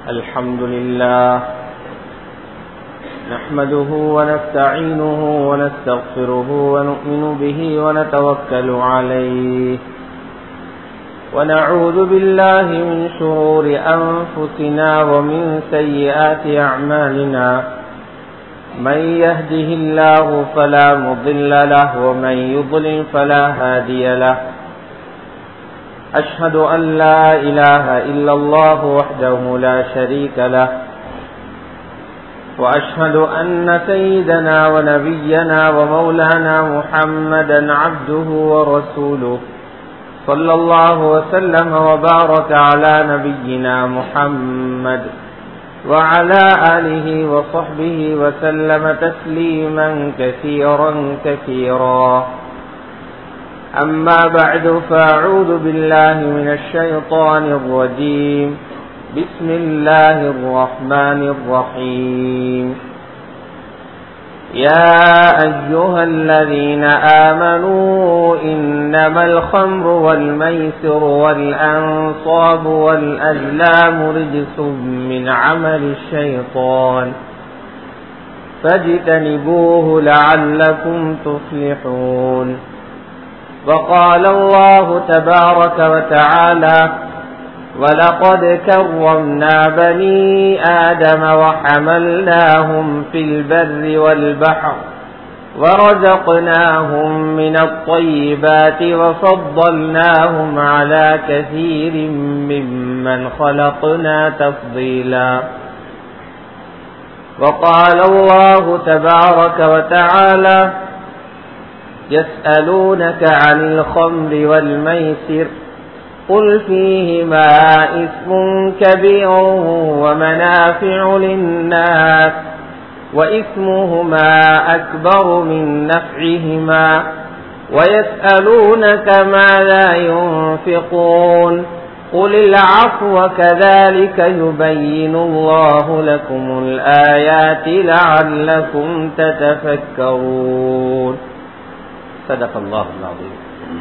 الحمد لله نحمده ونستعينه ونستغفره ونؤمن به ونتوكل عليه ونعوذ بالله من شرور أنفسنا ومن سيئات أعمالنا من يهده الله فلا مضل له ومن يضلل فلا هادي له أشهد أن لا إله إلا الله وحده لا شريك له وأشهد أن سيدنا ونبينا ومولانا محمدا عبده ورسوله صلى الله وسلم وبارك على نبينا محمد وعلى آله وصحبه وسلم تسليما كثيرا كثيرا أما بعد فأعوذ بالله من الشيطان الرجيم بسم الله الرحمن الرحيم يا أيها الذين آمنوا إنما الخمر والميسر والأنصاب والأزلام رجس من عمل الشيطان فاجتنبوه لعلكم تفلحون وقال الله تبارك وتعالى ولقد كرمنا بني آدم وحملناهم في البر والبحر ورزقناهم من الطيبات وفضلناهم على كثير ممن خلقنا تفضيلا وقال الله تبارك وتعالى يسألونك عن الخمر والميسر قل فيهما إثم كبير ومنافع للناس وإثمهما أكبر من نفعهما ويسألونك ماذا ينفقون قل العفو كذلك يبين الله لكم الآيات لعلكم تتفكرون صدق الله العظيم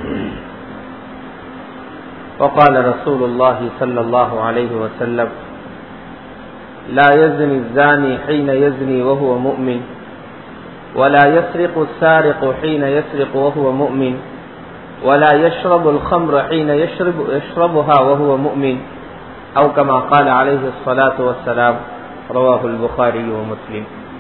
وقال رسول الله صلى الله عليه وسلم لا يزني الزاني حين يزني وهو مؤمن ولا يسرق السارق حين يسرق وهو مؤمن ولا يشرب الخمر حين يشرب يشربها وهو مؤمن أو كما قال عليه الصلاة والسلام رواه البخاري ومسلم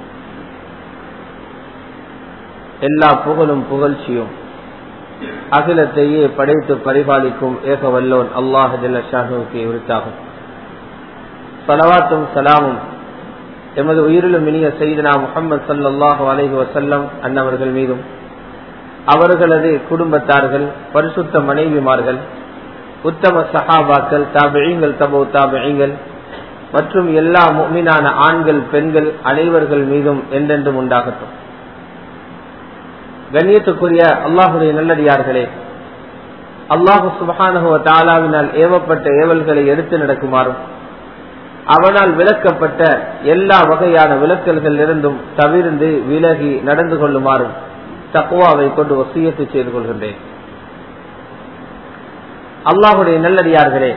எல்லா புகழும் புகழ்ச்சியும் அகிலத்தையே படைத்து பரிபாலிக்கும் ஏக வல்லோன் அல்லாஹ் ஷாஹுக்கு உரித்தாகும் சலவாத்தும் சலாமும் எமது உயிரிலும் இனிய செய்தனா முகமது சல்லாஹு அலஹி வசல்லம் அன்னவர்கள் மீதும் அவர்களது குடும்பத்தார்கள் பரிசுத்த மனைவிமார்கள் உத்தம சஹாபாக்கள் தாபிழிங்கள் தபோ தாபிழிங்கள் மற்றும் எல்லா மீனான ஆண்கள் பெண்கள் அனைவர்கள் மீதும் என்றென்றும் உண்டாகட்டும் கண்ணியத்துக்குரிய அல்லாஹுடைய நல்லடியார்களே அல்லாஹு சுபஹானஹுவ தாலாவினால் ஏவப்பட்ட ஏவல்களை எடுத்து நடக்குமாறும் அவனால் விளக்கப்பட்ட எல்லா வகையான விளக்கல்கள் இருந்தும் தவிர்ந்து விலகி நடந்து கொள்ளுமாறும் தக்குவாவை கொண்டு வசியத்து செய்து கொள்கின்றேன் அல்லாஹுடைய நல்லடியார்களே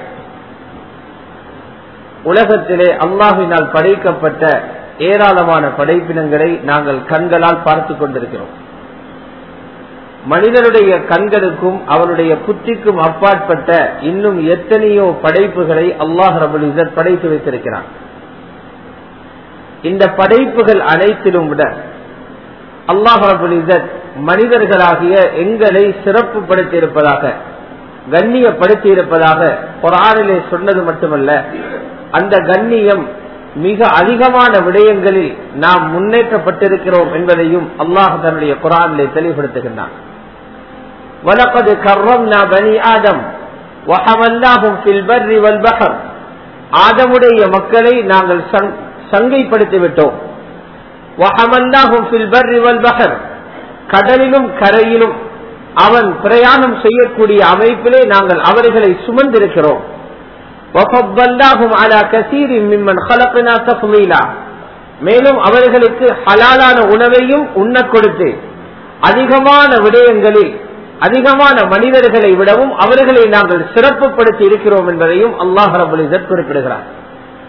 உலகத்திலே அல்லாஹினால் படைக்கப்பட்ட ஏராளமான படைப்பினங்களை நாங்கள் கண்களால் பார்த்து கொண்டிருக்கிறோம் மனிதனுடைய கண்களுக்கும் அவனுடைய புத்திக்கும் அப்பாற்பட்ட இன்னும் எத்தனையோ படைப்புகளை அல்லாஹ் ரபுல் இசத் படைத்து வைத்திருக்கிறான் இந்த படைப்புகள் அனைத்திலும் விட அல்லாஹ் ரபுல் இசத் மனிதர்களாகிய எங்களை சிறப்புப்படுத்தி இருப்பதாக கண்ணியப்படுத்தி இருப்பதாக குரானிலே சொன்னது மட்டுமல்ல அந்த கண்ணியம் மிக அதிகமான விடயங்களில் நாம் முன்னேற்றப்பட்டிருக்கிறோம் என்பதையும் அல்லாஹ் தன்னுடைய குரானிலே தெளிவுபடுத்துகின்றான் وَلَقَدْ كَرَّمْنَا بَنِي آدَمَ وَحَمَلْنَاهُمْ فِي الْبَرِّ وَالْبَحْرِ ஆதமுடைய மக்களை நாங்கள் சங்கைப்படுத்தி விட்டோம் وَحَمَلْنَاهُمْ فِي الْبَرِّ وَالْبَحْرِ கடலிலும் கரையிலும் அவன் பிரயாணம் செய்யக்கூடிய அமைப்பிலே நாங்கள் அவர்களை சுமந்திருக்கிறோம் وَفَضَّلْنَاهُمْ عَلَى كَثِيرٍ مِّمَّنْ خَلَقْنَا تَفْضِيلًا மேலும் அவர்களுக்கு ஹலாலான உணவையும் உண்ணக் கொடுத்து அதிகமான விடயங்களில் அதிகமான மனிதர்களை விடவும் அவர்களை நாங்கள் சிறப்புப்படுத்தி இருக்கிறோம் என்பதையும் அல்லாஹ் ரபுல் இசத் குறிப்பிடுகிறார்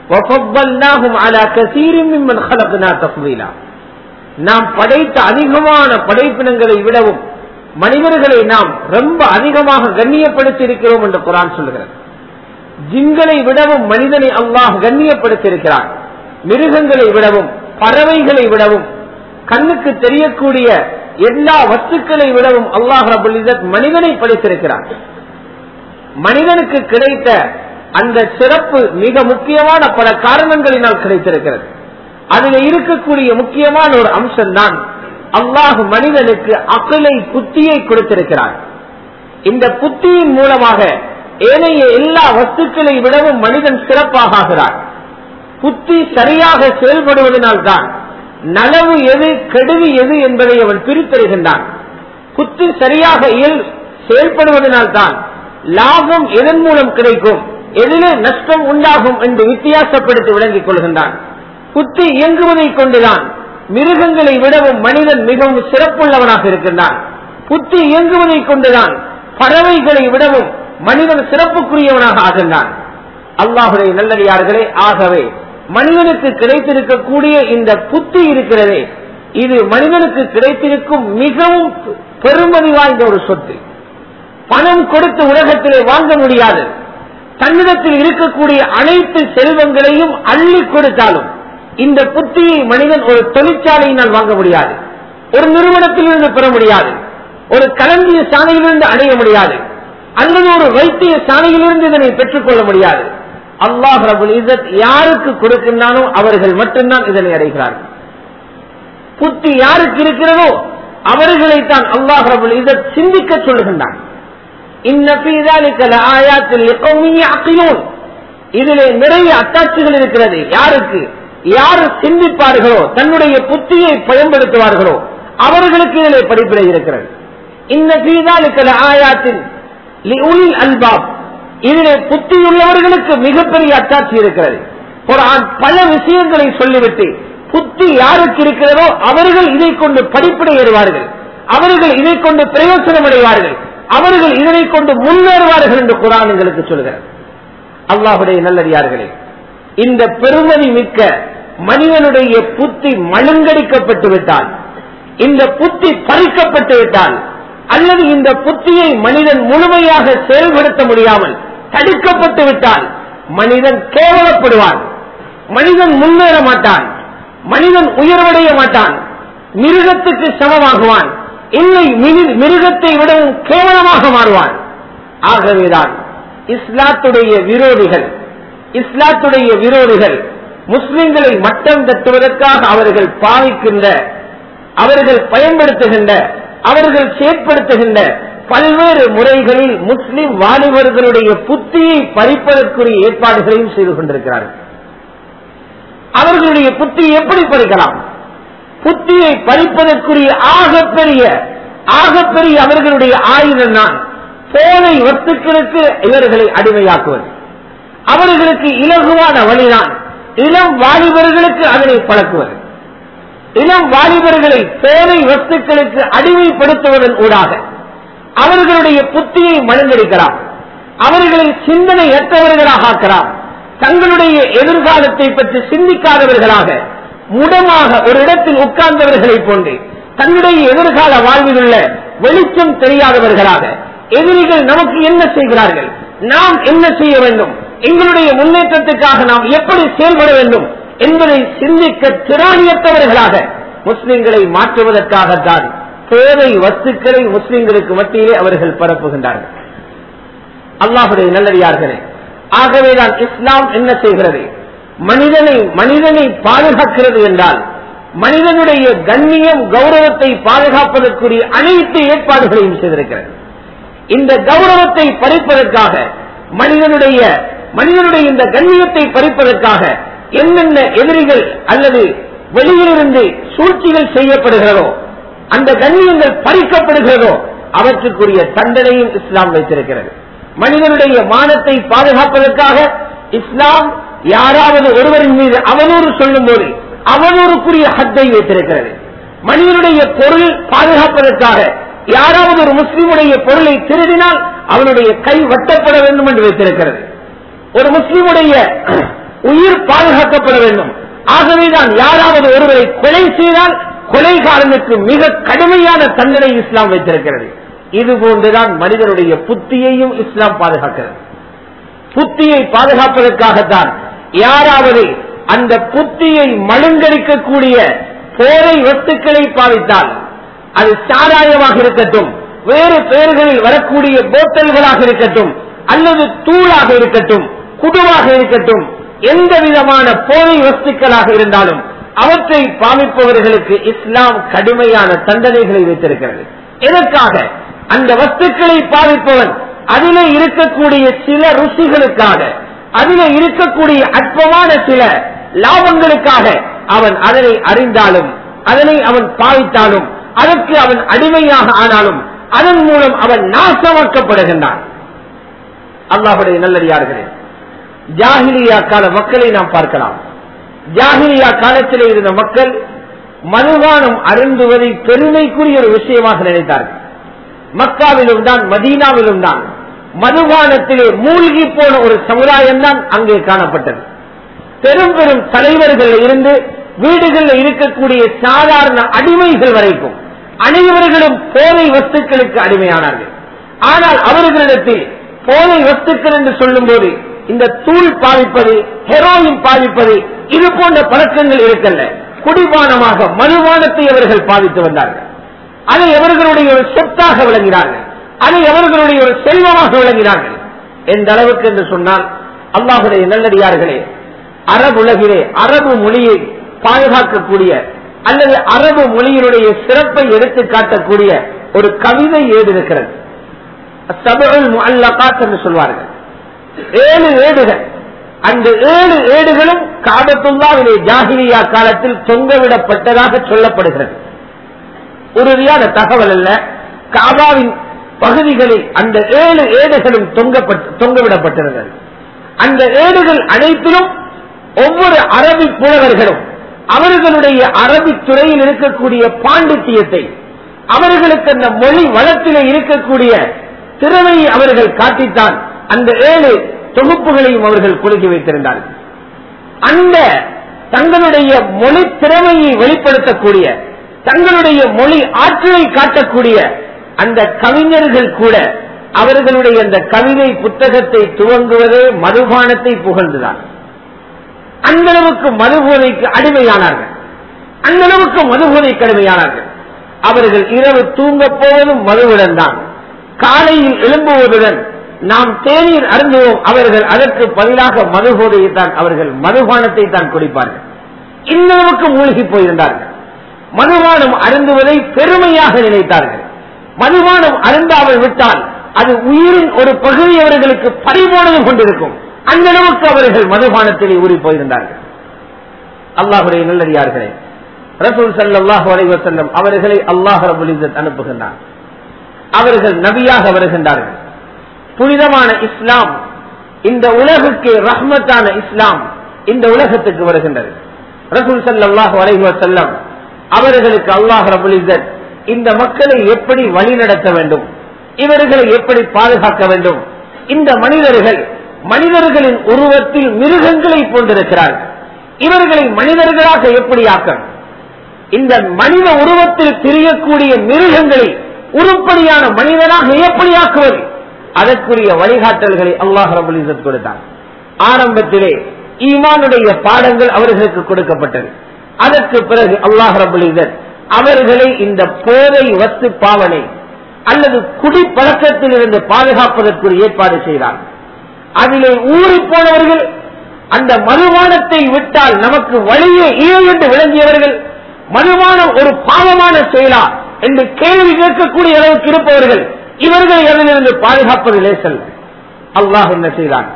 وَفَضَّلْنَاهُمْ عَلَى كَثِيرٍ مِّمَّنْ خَلَقْنَا تَفْضِيلًا நாம் படைத்த அதிகமான படைப்பினங்களை விடவும் மனிதர்களை நாம் ரொம்ப அதிகமாக கண்ணியப்படுத்தி இருக்கிறோம் என்று குரான் சொல்லுகிறது ஜின்களை விடவும் மனிதனை அல்லாஹ் கண்ணியப்படுத்தி இருக்கிறார் மிருகங்களை விடவும் பறவைகளை விடவும் கண்ணுக்கு தெரியக்கூடிய எல்லா வஸ்துக்களை விடவும் அல்லாஹ் ரபுல் இஸத் மனிதனை படைத்திருக்கிறார் மனிதனுக்கு கிடைத்த அந்த சிறப்பு மிக முக்கியமான பல காரணங்களினால் கிடைத்திருக்கிறது அதில் இருக்கக்கூடிய முக்கியமான ஒரு அம்சம் தான் அல்லாஹ் மனிதனுக்கு அகலை புத்தியை கொடுத்திருக்கிறார் இந்த புத்தியின் மூலமாக ஏனைய எல்லா வஸ்துக்களை விடவும் மனிதன் சிறப்பாக ஆகிறார் புத்தி சரியாக செயல்படுவதனால் தான் நலவு எது கெடுதி எது என்பதை அவன் பிரித்தருகின்றான் புத்தி சரியாக இயல் செயல்படுவதனால் தான் லாபம் எதன் மூலம் கிடைக்கும் எதிலே நஷ்டம் உண்டாகும் என்று வித்தியாசப்படுத்தி விளங்கிக் கொள்கின்றான் புத்தி இயங்குவதை கொண்டுதான் மிருகங்களை விடவும் மனிதன் மிகவும் சிறப்புள்ளவனாக இருக்கின்றான் புத்தி இயங்குவதை கொண்டுதான் பறவைகளை விடவும் மனிதன் சிறப்புக்குரியவனாக ஆகின்றான் அல்லாஹுடைய நல்லடியார்களே ஆகவே மனிதனுக்கு கிடைத்திருக்கக்கூடிய இந்த புத்தி இருக்கிறதே இது மனிதனுக்கு கிடைத்திருக்கும் மிகவும் பெருமதி வாய்ந்த ஒரு சொத்து பணம் கொடுத்து உலகத்திலே வாங்க முடியாது தன்னிடத்தில் இருக்கக்கூடிய அனைத்து செல்வங்களையும் அள்ளி கொடுத்தாலும் இந்த புத்தியை மனிதன் ஒரு தொழிற்சாலையினால் வாங்க முடியாது ஒரு நிறுவனத்திலிருந்து பெற முடியாது ஒரு களஞ்சிய சாலையிலிருந்து அடைய முடியாது அல்லது ஒரு வைத்திய சாலையிலிருந்து இதனை பெற்றுக்கொள்ள முடியாது அல்லாஹ் ரபுல் இசத் யாருக்கு கொடுக்கின்றானோ அவர்கள் மட்டும்தான் இதனை அடைகிறார்கள் புத்தி யாருக்கு இருக்கிறதோ அவர்களைத்தான் அல்லாஹ் ரபுல் இசத் சிந்திக்க சொல்லுகின்றான் இதிலே நிறைய அத்தாட்சிகள் இருக்கிறது யாருக்கு யார் சிந்திப்பார்களோ தன்னுடைய புத்தியை பயன்படுத்துவார்களோ அவர்களுக்கு இதிலே படிப்பினை இருக்கிறது இந்த சீதாலுக்கள ஆயாத்தின் அல்பாப் இதிலே புத்தியுள்ளவர்களுக்கு மிகப்பெரிய அத்தாட்சி இருக்கிறது குரான் பல விஷயங்களை சொல்லிவிட்டு புத்தி யாருக்கு இருக்கிறதோ அவர்கள் இதை கொண்டு படிப்பினை ஏறுவார்கள் அவர்கள் இதை கொண்டு பிரயோசனம் அடைவார்கள் அவர்கள் இதனை கொண்டு முன்னேறுவார்கள் என்று குரான் எங்களுக்கு சொல்கிறார் அல்லாஹுடைய நல்லடியார்களே இந்த பெருமதி மிக்க மனிதனுடைய புத்தி மழுங்கடிக்கப்பட்டு விட்டால் இந்த புத்தி பறிக்கப்பட்டு விட்டால் அல்லது இந்த புத்தியை மனிதன் முழுமையாக செயல்படுத்த முடியாமல் தடுக்கப்பட்டு விட்டால் மனிதன் கேவலப்படுவான் மனிதன் முன்னேற மாட்டான் மனிதன் உயர்வடைய மாட்டான் மிருகத்துக்கு சமமாகுவான் இல்லை மிருகத்தை விடவும் கேவலமாக மாறுவான் ஆகவேதான் இஸ்லாத்துடைய விரோதிகள் இஸ்லாத்துடைய விரோதிகள் முஸ்லிம்களை மட்டம் தட்டுவதற்காக அவர்கள் பாவிக்கின்ற அவர்கள் பயன்படுத்துகின்ற அவர்கள் செயற்படுத்துகின்ற பல்வேறு முறைகளில் முஸ்லிம் வாலிபர்களுடைய புத்தியை பறிப்பதற்குரிய ஏற்பாடுகளையும் செய்து கொண்டிருக்கிறார்கள் அவர்களுடைய புத்தியை எப்படி பறிக்கலாம் புத்தியை பறிப்பதற்குரிய ஆகப்பெரிய ஆகப்பெரிய அவர்களுடைய ஆயுதம் தான் போதை வஸ்துக்களுக்கு இவர்களை அடிமையாக்குவது அவர்களுக்கு இலகுவான வழிதான் இளம் வாலிபர்களுக்கு அதனை பழக்குவது இளம் வாலிபர்களை போதை வஸ்துக்களுக்கு அடிமைப்படுத்துவதன் ஊடாக அவர்களுடைய புத்தியை மழுங்கடிக்கலாம் அவர்களை சிந்தனையற்றவர்களாக ஆக்கலாம் தங்களுடைய எதிர்காலத்தை பற்றி சிந்திக்காதவர்களாக முடமாக ஒரு இடத்தில் உட்கார்ந்தவர்களை போன்று தன்னுடைய எதிர்கால வாழ்வில் உள்ள வெளிச்சம் தெரியாதவர்களாக எதிரிகள் நமக்கு என்ன செய்கிறார்கள் நாம் என்ன செய்ய வேண்டும் எங்களுடைய முன்னேற்றத்துக்காக நாம் எப்படி செயல்பட வேண்டும் என்பதை சிந்திக்க திராணியற்றவர்களாக முஸ்லிம்களை மாற்றுவதற்காகத்தான் தேவை வஸ்துக்களை முஸ்லிம்களுக்கு மத்தியிலே அவர்கள் பரப்புகின்றார்கள் அல்லாஹுடைய நல்லடியார்களே ஆகவேதான் இஸ்லாம் என்ன செய்கிறது மனிதனை மனிதனை பாதுகாக்கிறது என்றால் மனிதனுடைய கண்ணியம் கௌரவத்தை பாதுகாப்பதற்குரிய அனைத்து ஏற்பாடுகளையும் செய்திருக்கிறது இந்த கௌரவத்தை பறிப்பதற்காக மனிதனுடைய மனிதனுடைய இந்த கண்ணியத்தை பறிப்பதற்காக என்னென்ன எதிரிகள் அல்லது வெளியிலிருந்து சூழ்ச்சிகள் செய்யப்படுகிறதோ அந்த கண்ணியங்கள் பறிக்கப்படுகிறதோ அவற்றுக்குரிய தண்டனையும் இஸ்லாம் வைத்திருக்கிறது மனிதனுடைய மானத்தை பாதுகாப்பதற்காக இஸ்லாம் யாராவது ஒருவரின் மீது அவனூறு சொல்லும் போது அவனூறுக்குரிய ஹத்தை வைத்திருக்கிறது மனிதனுடைய பொருள் பாதுகாப்பதற்காக யாராவது ஒரு முஸ்லிமுடைய பொருளை திருடினால் அவனுடைய கை வெட்டப்பட வேண்டும் என்று வைத்திருக்கிறது ஒரு முஸ்லிமுடைய உயிர் பாதுகாக்கப்பட வேண்டும் ஆகவேதான் யாராவது ஒருவரை கொலை செய்தால் கொலைகாரனுக்கு மிக கடுமையான தண்டனை இஸ்லாம் வைத்திருக்கிறது இது போன்றுதான் மனிதனுடைய புத்தியையும் இஸ்லாம் பாதுகாக்கிறது புத்தியை பாதுகாப்பதற்காகத்தான் யாராவது அந்த புத்தியை மழுங்கடிக்கக்கூடிய போரை வஸ்துக்களை பாவித்தால் அது சாராயமாக இருக்கட்டும் வேறு பெயர்களில் வரக்கூடிய போத்தல்களாக இருக்கட்டும் அல்லது தூளாக இருக்கட்டும் குடுவாக இருக்கட்டும் எந்த விதமான போதை வஸ்துக்களாக இருந்தாலும் அவற்றை பாவிப்பவர்களுக்கு இஸ்லாம் கடுமையான தண்டனைகளை வைத்திருக்கிறது எதற்காக அந்த வஸ்துக்களை பாவிப்பவன் அதிலே இருக்கக்கூடிய சில ருசிகளுக்காக அதிலே இருக்கக்கூடிய அற்பமான சில லாபங்களுக்காக அவன் அதனை அறிந்தாலும் அதனை அவன் பாவித்தாலும் அதற்கு அவன் அடிமையாக ஆனாலும் அதன் மூலம் அவன் நாசமாக்கப்படுகின்றான் அல்லாஹுடைய நல்லடியார்களே ஜாகிலியா கால மக்களை நாம் பார்க்கலாம் ஜாகிலியா காலத்திலே இருந்த மக்கள் மதுபானம் அருந்துவதை பெருமைக்குரிய ஒரு விஷயமாக நினைத்தார்கள் மக்காவிலும் தான் மதீனாவிலும் தான் மதுபானத்திலே மூழ்கி போன ஒரு சமுதாயம் தான் அங்கே காணப்பட்டது பெரும் பெரும் தலைவர்கள் இருந்து வீடுகளில் இருக்கக்கூடிய சாதாரண அடிமைகள் வரைக்கும் அனைவர்களும் போதை வஸ்துக்களுக்கு அடிமையானார்கள் ஆனால் அவர்களிடத்தில் போதை வஸ்துக்கள் என்று சொல்லும் போது இந்த தூள் பாவிப்பது ஹெரோயின் பாவிப்பது இது போன்ற பழக்கங்கள் இருக்கல்ல குடிபானமாக மதுபானத்தை அவர்கள் பாவித்து வந்தார்கள் அதை அவர்களுடைய ஒரு சொத்தாக விளங்கினார்கள் அதை அவர்களுடைய ஒரு செல்வமாக விளங்கினார்கள் எந்த அளவுக்கு என்று சொன்னால் அல்லாஹுடைய நல்லடியார்களே அரபுலகிலே அரபு மொழியை பாதுகாக்கக்கூடிய அல்லது அரபு மொழியினுடைய சிறப்பை எடுத்து காட்டக்கூடிய ஒரு கவிதை ஏடு இருக்கிறது அல்லகாத் என்று சொல்வார்கள் ஏழு ஏடுகள் அந்த ஏழு ஏடுகளும் காபத்துல்லாவிலே ஜாகிரியா காலத்தில் தொங்கவிடப்பட்டதாக சொல்லப்படுகிறது உறுதியான தகவல் அல்ல காபாவின் பகுதிகளில் அந்த ஏழு ஏடுகளும் தொங்கவிடப்பட்டிருந்தது அந்த ஏடுகள் அனைத்திலும் ஒவ்வொரு அரபி புலவர்களும் அவர்களுடைய அரபி துறையில் இருக்கக்கூடிய பாண்டித்தியத்தை அவர்களுக்கு அந்த மொழி வளத்திலே இருக்கக்கூடிய திறமையை அவர்கள் காட்டித்தான் அந்த ஏழு தொகுப்புகளையும் அவர்கள் கொடுக்கி வைத்திருந்தார்கள் அந்த தங்களுடைய மொழி திறமையை வெளிப்படுத்தக்கூடிய தங்களுடைய மொழி ஆற்றலை காட்டக்கூடிய அந்த கவிஞர்கள் கூட அவர்களுடைய அந்த கவிதை புத்தகத்தை துவங்குவதே மதுபானத்தை புகழ்ந்துதான் அந்த அளவுக்கு மதுபோதைக்கு அடிமையானார்கள் அந்த அளவுக்கு மதுபோதைக்கு அடிமையானார்கள் அவர்கள் இரவு தூங்க போவதும் மதுவுடன் தான் காலையில் எழும்புவதுடன் நாம் தேநீர் அருந்துவோம் அவர்கள் அதற்கு பதிலாக மதுபோதையை தான் அவர்கள் மதுபானத்தை தான் குடிப்பார்கள் இந்த அளவுக்கு மூழ்கி போயிருந்தார்கள் மதுபானம் அருந்துவதை பெருமையாக நினைத்தார்கள் மதுபானம் அருந்தாமல் விட்டால் அது உயிரின் ஒரு பகுதி அவர்களுக்கு பறிபோனது கொண்டிருக்கும் அந்த அளவுக்கு அவர்கள் மதுபானத்திலே ஊறி போயிருந்தார்கள் அல்லாஹுடைய நல்லடியார்களே ரசூல் சல்லாஹு அலைவசல்லம் அவர்களை அல்லாஹ் ரபுலிசத் அனுப்புகின்றார் அவர்கள் நபியாக வருகின்றார்கள் புனிதமான இஸ்லாம் இந்த உலகுக்கு ரஹ்மத்தான இஸ்லாம் இந்த உலகத்துக்கு வருகின்றது ரசூல் சல்லாஹு அலைவசல்லம் அவர்களுக்கு அல்லாஹ் ரபுலிசத் இந்த மக்களை எப்படி வழிநடத்த வேண்டும் இவர்களை எப்படி பாதுகாக்க வேண்டும் இந்த மனிதர்கள் மனிதர்களின் உருவத்தில் மிருகங்களை போன்றிருக்கிறார்கள் இவர்களை மனிதர்களாக எப்படி ஆக்கணும் இந்த மனித உருவத்தில் திரியக்கூடிய மிருகங்களை உருப்படியான மனிதனாக எப்படி ஆக்குவது அதற்குரிய வழிகாட்டல்களை அல்லாஹ் ரபுலிசத் கொடுத்தார் ஆரம்பத்திலே ஈமானுடைய பாடங்கள் அவர்களுக்கு கொடுக்கப்பட்டது அதற்கு பிறகு அல்லாஹ் ரபுலிசத் அவர்களை இந்த போதை வத்து பாவனை அல்லது குடிப்பழக்கத்தில் இருந்து பாதுகாப்பதற்கு ஏற்பாடு செய்தார் அதிலே ஊறி போனவர்கள் அந்த மதுபானத்தை விட்டால் நமக்கு வழியே இல்லை என்று விளங்கியவர்கள் மதுபானம் ஒரு பாவமான செயலா என்று கேள்வி கேட்கக்கூடிய அளவுக்கு இருப்பவர்கள் இவர்களை அதிலிருந்து பாதுகாப்பது லேசல் அல்லாஹ் என்ன செய்தான்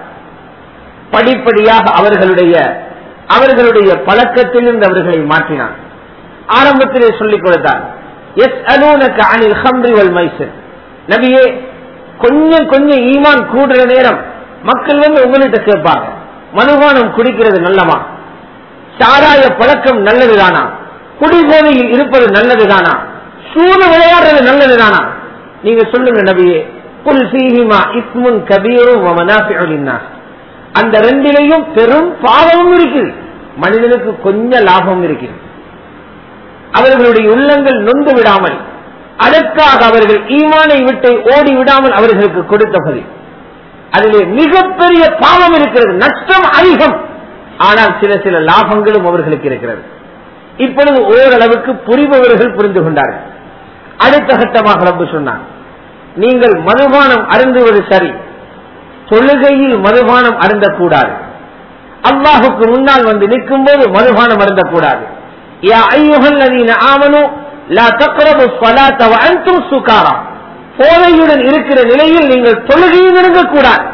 படிப்படியாக அவர்களுடைய அவர்களுடைய பழக்கத்திலிருந்து அவர்களை மாற்றினான் ஆரம்பத்திலே சொல்லிக் கொடுத்தான் எஸ் அலூனக்கு அனில் ஹம்ரி வல் மைசர் நபியே கொஞ்சம் கொஞ்சம் ஈமான் கூடுற நேரம் மக்கள் வந்து உங்கள்கிட்ட கேட்பாங்க மதுபானம் குடிக்கிறது நல்லமா சாராய பழக்கம் நல்லதுதானா குடிபோதையில் இருப்பது நல்லதுதானா சூடு விளையாடுறது நல்லதுதானா நீங்க சொல்லுங்க நபியே புல் சீஹிமா இஸ்முன் கபீரும் அந்த ரெண்டிலையும் பெரும் பாவமும் இருக்குது மனிதனுக்கு கொஞ்சம் லாபம் இருக்குது அவர்களுடைய உள்ளங்கள் நொந்து விடாமல் அதற்காக அவர்கள் ஈமானை விட்டு ஓடி விடாமல் அவர்களுக்கு கொடுத்த பதில் அதிலே மிகப்பெரிய பாவம் இருக்கிறது நஷ்டம் அதிகம் ஆனால் சில சில லாபங்களும் அவர்களுக்கு இருக்கிறது இப்பொழுது ஓரளவுக்கு புரிபவர்கள் புரிந்து கொண்டார்கள் அடுத்த கட்டமாக ரப்பு சொன்னார் நீங்கள் மதுபானம் அருந்துவது சரி தொழுகையில் மதுபானம் அருந்தக்கூடாது அல்லாஹுக்கு முன்னால் வந்து நிற்கும் போது மதுபானம் அருந்தக்கூடாது யா ஐயுகல்லதீன ஆமனு லா தக்ரபு ஸலாத்த வ அன்தும் சுகாரா போதையுடன் இருக்கிற நிலையில் நீங்கள் தொழுகையும் இருக்கக்கூடாது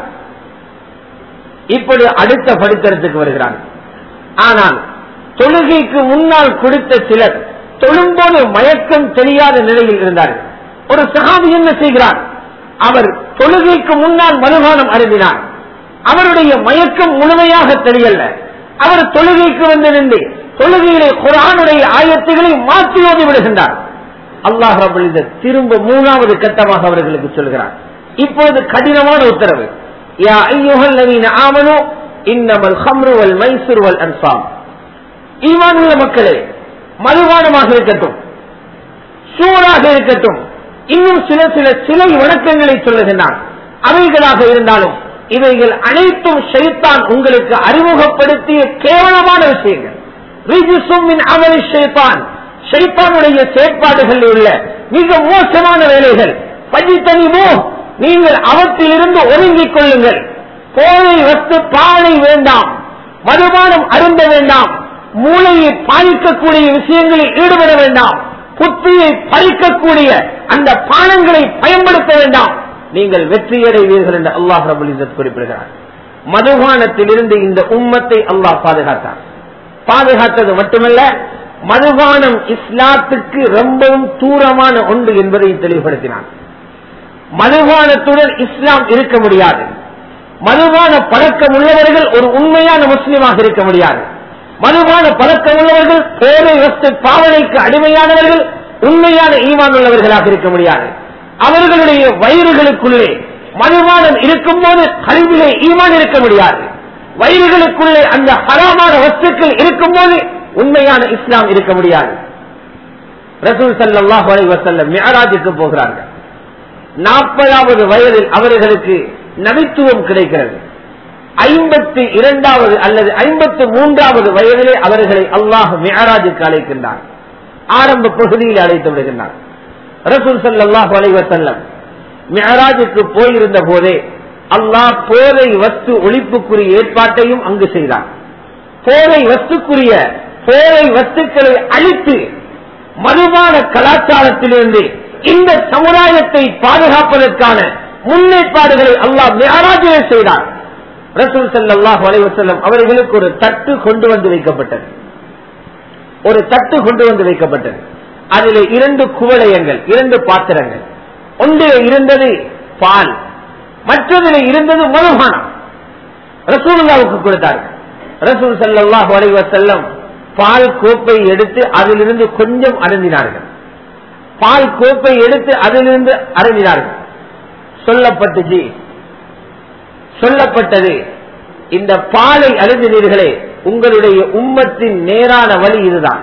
இப்படி அடுத்த படித்தரத்துக்கு வருகிறாங்க ஆனால் தொழுகைக்கு முன்னால் கொடுத்த சிலர் தொழும்போது மயக்கம் தெரியாத நிலையில் இருந்தார்கள் ஒரு சகாபி என்ன செய்கிறார் அவர் தொழுகைக்கு முன்னால் மதுபானம் அருந்தினார் அவருடைய மயக்கம் முழுமையாக தெரியல அவர் தொழுகைக்கு வந்து நின்று தொழுகையிலே குரானுடைய ஆயத்துகளை மாற்றி ஓதி விடுகின்றார் அல்லாஹ் ரபுல் திரும்ப மூணாவது கட்டமாக அவர்களுக்கு சொல்கிறார் இப்பொழுது கடினமான உத்தரவு யா ஐயுகல் நவீன ஆமனோ இன்னமல் ஹம்ரு வல் மைசூர் வல் அன்சாம் ஈமானுள்ள மக்களே மதுபானமாக இருக்கட்டும் சூடாக இருக்கட்டும் இன்னும் சில சில சிலை வணக்கங்களை சொல்லுகின்றான் அவைகளாக இருந்தாலும் இவைகள் அனைத்தும் ஷைத்தான் உங்களுக்கு அறிமுகப்படுத்திய கேவலமான விஷயங்கள் அமலி ஷைத்தான் ஷைத்தானுடைய செயற்பாடுகளில் உள்ள மிக மோசமான வேலைகள் பஜித்தனிமோ நீங்கள் அவற்றிலிருந்து ஒதுங்கிக் கொள்ளுங்கள் போதை வத்து பானை வேண்டாம் மதுபானம் அருந்த வேண்டாம் மூளையை பாதிக்கக்கூடிய விஷயங்களில் ஈடுபட வேண்டாம் புத்தியை பறிக்கக்கூடிய அந்த பானங்களை பயன்படுத்த வேண்டாம் நீங்கள் வெற்றியடைவீர்கள் என்று அல்லாஹ் ரபுல் குறிப்பிடுகிறார் மதுபானத்திலிருந்து இந்த உம்மத்தை அல்லாஹ் பாதுகாத்தார் பாதுகாத்தது மட்டுமல்ல மதுபானம் இஸ்லாத்துக்கு ரொம்பவும் தூரமான ஒன்று என்பதை தெளிவுபடுத்தினார் மதுபானத்துடன் இஸ்லாம் இருக்க முடியாது மதுபான பழக்கம் உள்ளவர்கள் ஒரு உண்மையான முஸ்லீமாக இருக்க முடியாது மதுபான பழக்கம் உள்ளவர்கள் பேரை வஸ்து பாவனைக்கு அடிமையானவர்கள் உண்மையான ஈமான் உள்ளவர்களாக இருக்க முடியாது அவர்களுடைய வயிறுகளுக்குள்ளே மதுபானம் இருக்கும் போது கல்வியிலே ஈமான் இருக்க முடியாது வயிறுகளுக்குள்ளே அந்த ஹராமான வஸ்துக்கள் இருக்கும் போது உண்மையான இஸ்லாம் இருக்க முடியாது ரசூல் சல்லாஹ் அலை வசல்லம் மேராஜுக்கு போகிறார்கள் நாற்பதாவது வயதில் அவர்களுக்கு நபித்துவம் கிடைக்கிறது ஐம்பத்தி இரண்டாவது அல்லது ஐம்பத்தி மூன்றாவது வயதிலே அவர்களை அல்லாஹ் மேராஜுக்கு அழைக்கின்றார் ஆரம்ப பகுதியில் அழைத்து விடுகின்றார் ரசூல் சல்லாஹ் அலை வசல்லம் மேராஜுக்கு போயிருந்த போதே அல்லாஹ் போதை வஸ்து ஒழிப்புக்குரிய ஏற்பாட்டையும் அங்கு செய்தார் போதை வஸ்துக்குரிய போதை வஸ்துக்களை அழித்து மதுபான கலாச்சாரத்திலிருந்து இந்த சமுதாயத்தை பாதுகாப்பதற்கான முன்னேற்பாடுகளை அல்லாஹ் மேராஜிலே செய்தார் ரசூல் சல்லாஹ் அலைவசல்லம் அவர்களுக்கு ஒரு தட்டு கொண்டு வந்து வைக்கப்பட்டது ஒரு தட்டு கொண்டு வந்து வைக்கப்பட்டது அதில் இரண்டு குவளையங்கள் இரண்டு பாத்திரங்கள் ஒன்றில் இருந்தது பால் மற்றதில் இருந்தது மதுபானம் ரசூலுல்லாவுக்கு கொடுத்தார்கள் ரசூல் சல்லாஹ் அலைவசல்லம் பால் கோப்பை எடுத்து அதிலிருந்து கொஞ்சம் அருந்தினார்கள் பால் கோப்பை எடுத்து அதிலிருந்து அருந்தினார்கள் சொல்லப்பட்டுச்சு சொல்லப்பட்டது இந்த பாலை அருந்தினீர்களே உங்களுடைய உம்மத்தின் நேரான வழி இதுதான்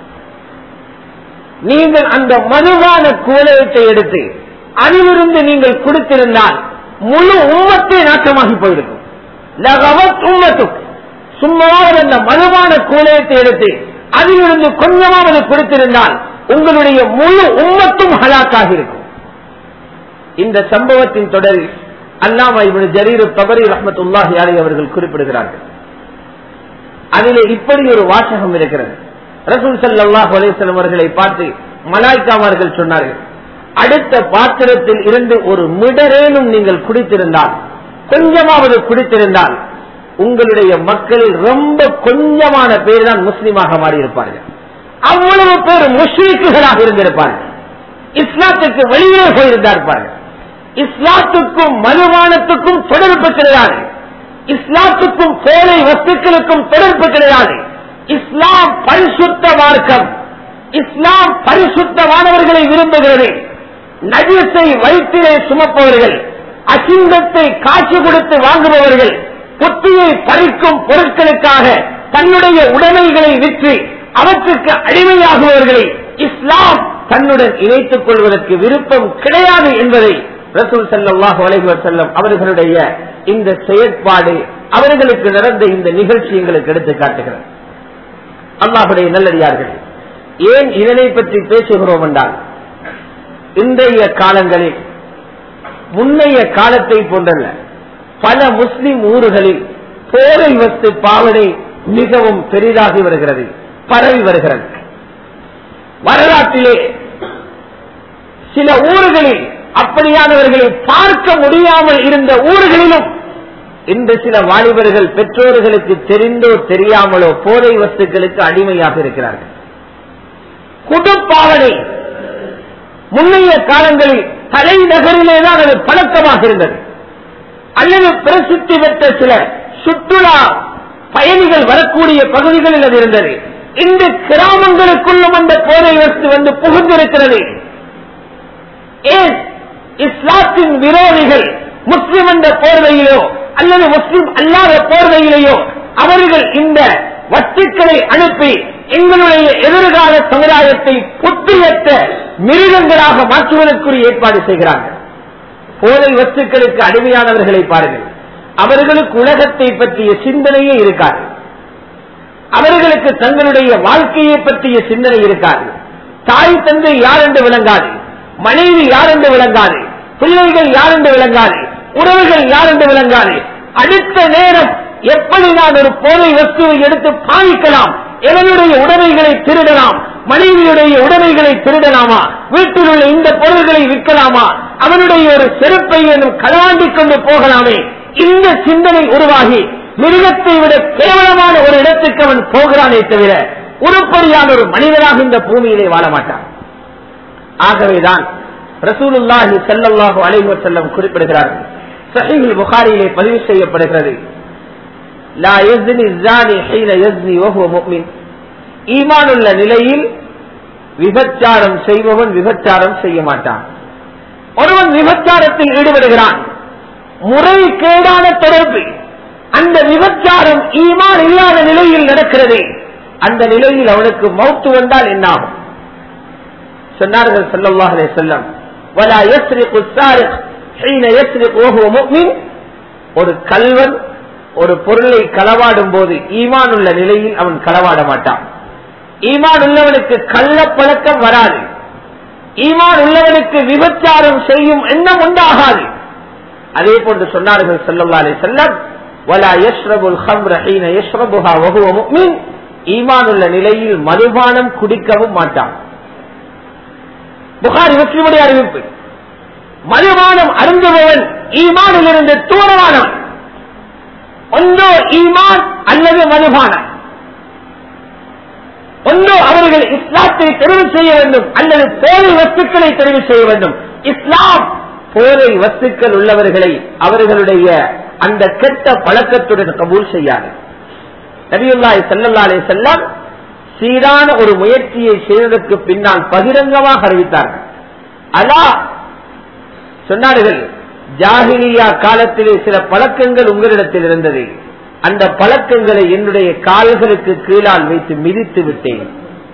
நீங்கள் அந்த மதுவான குவலயத்தை எடுத்து அதிலிருந்து நீங்கள் கொடுத்திருந்தால் முழு உம்மத்தை நாட்டமாகி போயிருக்கும் உம்மத்துக்கு சும்மாவது அந்த மதுவான குவலயத்தை எடுத்து அதிலிருந்து கொஞ்சமாவது கொடுத்திருந்தால் உங்களுடைய முழு உம்மத்தும் ஹலாக்காக இருக்கும் இந்த சம்பவத்தின் தொடரில் அல்லாமா இவனு ஜரீரு தபரி ரஹமத்துல்லாஹி அலி அவர்கள் குறிப்பிடுகிறார்கள் அதிலே இப்படி ஒரு வாசகம் இருக்கிறது ரசூல் சல்லாஹ் அலிஸ்லம் அவர்களை பார்த்து மலாய்க்காமார்கள் சொன்னார்கள் அடுத்த பாத்திரத்தில் இருந்து ஒரு மிடரேனும் நீங்கள் குடித்திருந்தால் கொஞ்சமாவது குடித்திருந்தால் உங்களுடைய மக்களில் ரொம்ப கொஞ்சமான பேர் தான் முஸ்லீமாக மாறியிருப்பார்கள் அவ்வளவு பேர் முஸ்லீக்குகளாக இருந்திருப்பார்கள் இஸ்லாத்துக்கு வெளியே போயிருந்தார்கள் இஸ்லாத்துக்கும் மதுபானத்துக்கும் தொடர்பு கிடையாது இஸ்லாத்துக்கும் கோலை வஸ்துக்களுக்கும் தொடர்பு கிடையாது இஸ்லாம் பரிசுத்த மார்க்கம் இஸ்லாம் பரிசுத்தமானவர்களை விரும்புகிறது நஜிசை வயிற்றிலே சுமப்பவர்கள் அசிங்கத்தை காட்சி கொடுத்து வாங்குபவர்கள் புத்தியை பறிக்கும் பொருட்களுக்காக தன்னுடைய உடைமைகளை விற்று அவற்றுக்கு அடிமையாகுபவர்களை இஸ்லாம் தன்னுடன் இணைத்துக் கொள்வதற்கு விருப்பம் கிடையாது என்பதை ரசூல் சல்லாஹ் அலைவர் செல்லம் அவர்களுடைய இந்த செயற்பாடு அவர்களுக்கு நடந்த இந்த நிகழ்ச்சி எங்களுக்கு எடுத்து காட்டுகிறது அல்லாஹுடைய நல்லடியார்கள் ஏன் இதனை பற்றி பேசுகிறோம் என்றால் இன்றைய காலங்களில் முன்னைய காலத்தை போன்றல்ல பல முஸ்லிம் ஊர்களில் போரை வஸ்து பாவனை மிகவும் பெரிதாகி வருகிறது பரவி வருகிறது வரலாற்றிலே சில ஊர்களில் அப்படியானவர்களை பார்க்க முடியாமல் இருந்த ஊர்களிலும் இந்த சில வாலிபர்கள் பெற்றோர்களுக்கு தெரிந்தோ தெரியாமலோ போதை வஸ்துக்களுக்கு அடிமையாக இருக்கிறார்கள் குடுப்பாவனை முன்னைய காலங்களில் தலைநகரிலேதான் அது பழக்கமாக இருந்தது அல்லது பிரசித்தி பெற்ற சில சுற்றுலா பயணிகள் வரக்கூடிய பகுதிகளில் அது இருந்தது இந்த கிராமங்களுக்குள்ளும் அந்த போதை வஸ்து வந்து புகுந்திருக்கிறது ஏன் இஸ்லாத்தின் விரோதிகள் முஸ்லிம் என்ற போர்வையிலோ அல்லது முஸ்லிம் அல்லாத போர்வையிலேயோ அவர்கள் இந்த வஸ்துக்களை அனுப்பி எங்களுடைய எதிர்கால சமுதாயத்தை புத்தியற்ற மிருகங்களாக மாற்றுவதற்குரிய ஏற்பாடு செய்கிறார்கள் போதை வஸ்துக்களுக்கு அடிமையானவர்களை பாருங்கள் அவர்களுக்கு உலகத்தை பற்றிய சிந்தனையே இருக்காது அவர்களுக்கு தங்களுடைய வாழ்க்கையை பற்றிய சிந்தனை இருக்காது தாய் தந்தை யார் என்று விளங்காது மனைவி யார் என்று விளங்காது பிள்ளைகள் யார் என்று விளங்காது உறவுகள் யார் என்று விளங்காது அடுத்த நேரம் எப்படி நான் ஒரு போதை வஸ்துவை எடுத்து பாவிக்கலாம் எவனுடைய உடைமைகளை திருடலாம் மனைவியுடைய உடைமைகளை திருடலாமா வீட்டில் உள்ள இந்த பொருள்களை விற்கலாமா அவனுடைய ஒரு செருப்பை என்னும் களவாண்டிக் கொண்டு போகலாமே இந்த சிந்தனை உருவாகி மிருகத்தை விட கேவலமான ஒரு இடத்துக்கு அவன் போகிறானே தவிர உருப்படியான ஒரு மனிதனாக இந்த பூமியிலே வாழ மாட்டான் ஆகவேதான் ரசூலுல்லாஹி ஸல்லல்லாஹு அலைஹி வஸல்லம் குறிப்பிடுகிறார்கள் சஹீஹுல் புகாரியிலே பதிவு செய்யப்படுகிறது லா யஸ்னி ஸானி ஹீன யஸ்னி வஹுவ முஃமின் ஈமானுள்ள நிலையில் விபச்சாரம் செய்பவன் விபச்சாரம் செய்ய மாட்டான் ஒருவன் விபச்சாரத்தில் ஈடுபடுகிறான் முறைகேடான தொடர்பு அந்த விபச்சாரம் ஈமான் இல்லாத நிலையில் நடக்கிறது அந்த நிலையில் அவனுக்கு மௌத்து வந்தால் என்னாகும் சொன்னார்கள் ஸல்லல்லாஹு அலைஹி வஸல்லம் வலா யஸ்ரிகு ஸாரிக் ஹீன யஸ்ரிகு வஹுவ முஃமின் ஒரு கல்வன் ஒரு பொருளை களவாடும் போது ஈமான் உள்ள நிலையில் அவன் களவாட மாட்டான் ஈமான் உள்ளவனுக்கு கள்ள பழக்கம் வராது ஈமான் உள்ளவனுக்கு விபச்சாரம் செய்யும் எண்ணம் உண்டாகாது அதே போன்று சொன்னார்கள் ஸல்லல்லாஹு அலைஹி வஸல்லம் வலா யஷ்ரபுல் ஹம்ர ஹீன யஷ்ரபுஹா வஹுவ முஃமின் ஈமான் உள்ள நிலையில் மதுபானம் குடிக்கவும் மாட்டான் புகாரி முஸ்லிமுடைய அறிவிப்பு மதுபானம் அருந்துபவன் ஈமானில் இருந்து தூரமானவன் ஒன்றோ ஈமான் அல்லது மதுபானம் ஒன்றோ அவர்கள் இஸ்லாத்தை தெரிவு செய்ய வேண்டும் அல்லது போதை வஸ்துக்களை தெரிவு செய்ய வேண்டும் இஸ்லாம் போதை வஸ்துக்கள் உள்ளவர்களை அவர்களுடைய அந்த கெட்ட பழக்கத்துடன் கபூல் செய்யாது நபியுல்லாய் சல்லல்லா அலே செல்லம் சீரான ஒரு முயற்சியை செய்வதற்கு பின்னால் பகிரங்கமாக அறிவித்தார்கள் அதா சொன்னார்கள் ஜாகிலியா காலத்திலே சில பழக்கங்கள் உங்களிடத்தில் இருந்தது அந்த பழக்கங்களை என்னுடைய கால்களுக்கு கீழால் வைத்து மிதித்து விட்டேன்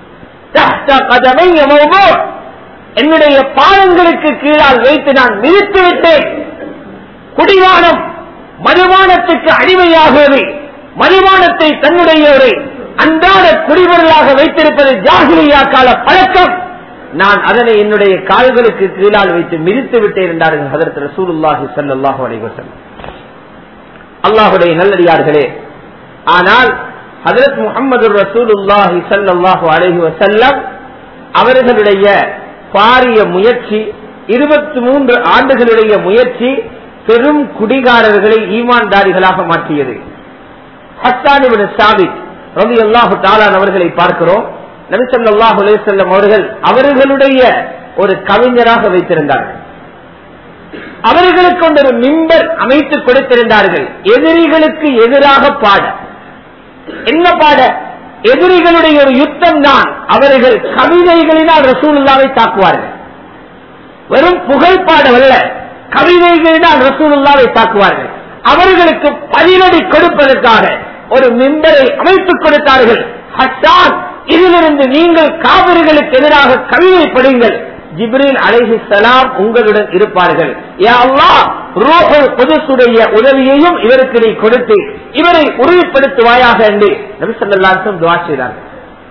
என்னுடைய பாதங்களுக்கு கீழால் வைத்து நான் மிதித்து விட்டேன் குடிவானம் மதுபானத்துக்கு அடிமையாகுவது மதுபானத்தை தன்னுடைய ஒரு அன்றாட குடிபொருளாக வைத்திருப்பது ஜாகிலியா கால பழக்கம் நான் அதனை என்னுடைய கால்களுக்கு கீழால் வைத்து மிதித்து விட்டேன் என்றார்கள் அதற்கு ரசூலுல்லாஹி சல்லாஹூ அலைவசம் அல்லாஹுடைய நல்லடியார்களே ஆனால் ஹதரத் முகமது ரசூலுல்லாஹி சல்லாஹூ அலஹி வசல்லம் அவர்களுடைய பாரிய முயற்சி இருபத்தி மூன்று ஆண்டுகளுடைய முயற்சி பெரும் குடிகாரர்களை ஈமான்தாரிகளாக மாற்றியது ஹஸ்தானிபின் சாபித் ரவி அல்லாஹு தாலான் அவர்களை பார்க்கிறோம் நபிசல்லாஹு அலேசல்லம் அவர்கள் அவர்களுடைய ஒரு கவிஞராக வைத்திருந்தார்கள் அவர்களுக்கு ஒரு மிம்பர் அமைத்து கொடுத்திருந்தார்கள் எதிரிகளுக்கு எதிராக பாட என்ன பாட எதிரிகளுடைய ஒரு யுத்தம் தான் அவர்கள் கவிதைகளினால் ரசூலுல்லாவை தாக்குவார்கள் வெறும் புகழ் பாடவல்ல கவிதைகளினால் ரசூலுல்லாவை தாக்குவார்கள் அவர்களுக்கு பதிலடி கொடுப்பதற்காக ஒரு மிம்பரை அமைத்துக் கொடுத்தார்கள் ஹஸ்ஸான் இதிலிருந்து நீங்கள் காவிரிகளுக்கு எதிராக கவிதை படுங்கள் ஜிப்ரீல் அலைஹி சலாம் உங்களுடன் இருப்பார்கள் யா அல்லாஹ் ரூஹுல் குதுசுடைய உதவியையும் இவருக்கு நீ கொடுத்து இவரை உறுதிப்படுத்துவாயாக என்று நபி ஸல்லல்லாஹு அலைஹி வஸல்லம் துஆ செய்தார்கள்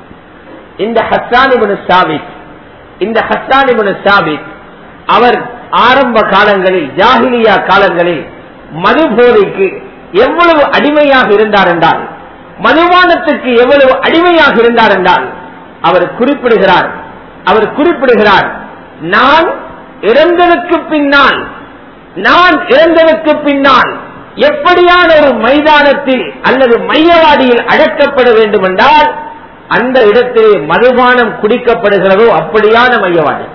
இந்த ஹஸ்ஸான் இப்னு சாபித் இந்த ஹஸ்ஸான் இப்னு சாபித் அவர் ஆரம்ப காலங்களில் ஜாஹிலியா காலங்களில் மது போதைக்கு எவ்வளவு அடிமையாக இருந்தார் என்றால் மதுபானத்துக்கு எவ்வளவு அடிமையாக இருந்தார் என்றால் அவர் குறிப்பிடுகிறார் அவர் குறிப்பிடுகிறார் நான் இறந்ததற்கு பின்னால் நான் இறந்ததற்கு பின்னால் எப்படியான ஒரு மைதானத்தில் அல்லது மையவாடியில் அடக்கப்பட வேண்டும் என்றால் அந்த இடத்திலே மதுபானம் குடிக்கப்படுகிறதோ அப்படியான மையவாடி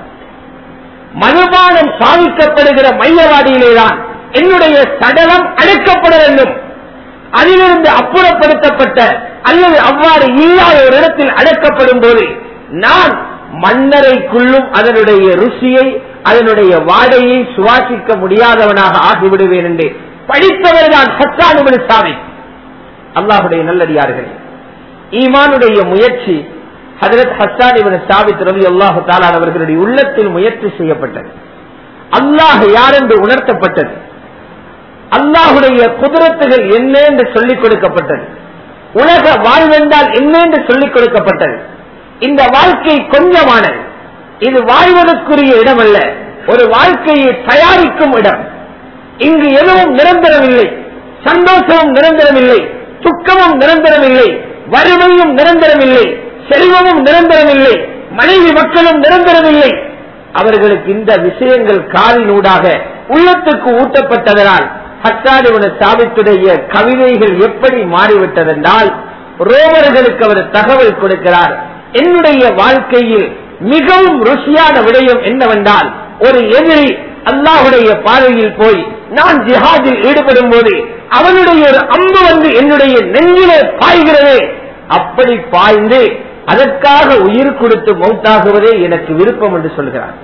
மதுபானம் சாதிக்கப்படுகிற மையவாடியிலேதான் என்னுடைய சடலம் அடக்கப்பட வேண்டும் அதிலிருந்து அப்புறப்படுத்தப்பட்ட அல்லது அவ்வாறு இல்லாத ஒரு இடத்தில் அடக்கப்படும் போது நான் மன்னரைக்குள்ளும் அதனுடைய ருசியை அதனுடைய வாடையை சுவாசிக்க முடியாதவனாக ஆகிவிடுவேன் என்று படித்தவர் தான் சத்தானுமணி சாமி அல்லாஹுடைய நல்லடியார்கள் ஈமானுடைய முயற்சி ஹதரத் ஹஸ்ஸான் இவன் சாபித் ரவி அல்லாஹு தாலான் அவர்களுடைய உள்ளத்தில் முயற்சி செய்யப்பட்டது அல்லாஹ் யார் என்று உணர்த்தப்பட்டது அல்லாஹுடைய குதிரத்துகள் என்ன என்று சொல்லிக் கொடுக்கப்பட்டது உலக வாழ்வென்றால் என்ன என்று சொல்லிக் கொடுக்கப்பட்டது இந்த வாழ்க்கை கொஞ்சமானது இது வாழ்வதற்குரிய இடம் அல்ல ஒரு வாழ்க்கையை தயாரிக்கும் இடம் இங்கு எதுவும் நிரந்தரமில்லை சந்தோஷமும் நிரந்தரமில்லை துக்கமும் நிரந்தரமில்லை வறுமையும் நிரந்தரமில்லை செல்வமும் நிரந்தரமில்லை மனைவி மக்களும் நிரந்தரமில்லை அவர்களுக்கு இந்த விஷயங்கள் காலினூடாக உள்ளத்துக்கு ஊட்டப்பட்டதனால் ஹத்தாடிவன சாபித்துடைய கவிதைகள் எப்படி மாறிவிட்டதென்றால் ரோமர்களுக்கு அவர் தகவல் கொடுக்கிறார் என்னுடைய வாழ்க்கையில் மிகவும் ருசியான விடயம் என்னவென்றால் ஒரு எதிரி அல்லாஹுடைய பாதையில் போய் நான் ஜிஹாதில் ஈடுபடும் போது அவனுடைய ஒரு அம்பு வந்து என்னுடைய நெஞ்சிலே பாய்கிறதே அப்படி பாய்ந்து அதற்காக உயிர் கொடுத்து மௌத்தாகுவதே எனக்கு விருப்பம் என்று சொல்கிறார்